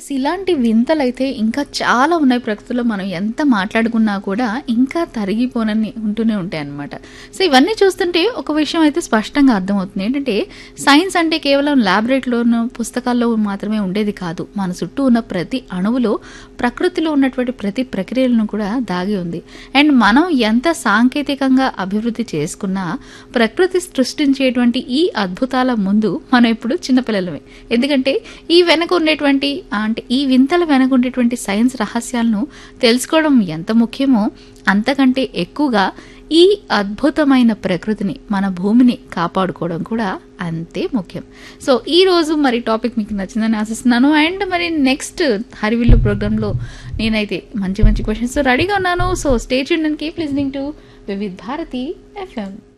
yes ఇలాంటి వింతలైతే ఇంకా చాలా ఉన్నాయి ప్రకృతిలో మనం ఎంత మాట్లాడుకున్నా కూడా ఇంకా తరిగిపోనని ఉంటూనే ఉంటాయి అన్నమాట సో ఇవన్నీ చూస్తుంటే ఒక విషయం అయితే స్పష్టంగా అర్థమవుతుంది ఏంటంటే సైన్స్ అంటే కేవలం ల్యాబొరేటరీలోనూ పుస్తకాల్లో మాత్రమే ఉండేది కాదు మన చుట్టూ ఉన్న ప్రతి అణువులో ప్రకృతిలో ఉన్నటువంటి ప్రతి ప్రక్రియలను కూడా దాగి ఉంది అండ్ మనం ఎంత సాంకేతికంగా అభివృద్ధి చేసుకున్నా ప్రకృతి సృష్టించేటువంటి ఈ అద్భుతాల ముందు మనం ఇప్పుడు చిన్నపిల్లలమే ఎందుకంటే ఈ వెనక ఉండేటువంటి అంటే ఈ వింతల వెనక ఉండేటువంటి సైన్స్ రహస్యాలను తెలుసుకోవడం ఎంత ముఖ్యమో అంతకంటే ఎక్కువగా ఈ అద్భుతమైన ప్రకృతిని మన భూమిని కాపాడుకోవడం కూడా అంతే ముఖ్యం సో ఈ రోజు మరి టాపిక్ మీకు నచ్చిందని ఆశిస్తున్నాను అండ్ మరి నెక్స్ట్ హరివిల్లు ప్రోగ్రాంలో నేనైతే మంచి మంచి క్వశ్చన్స్ రెడీగా ఉన్నాను so stage and keep listening to Vividh Bharati FM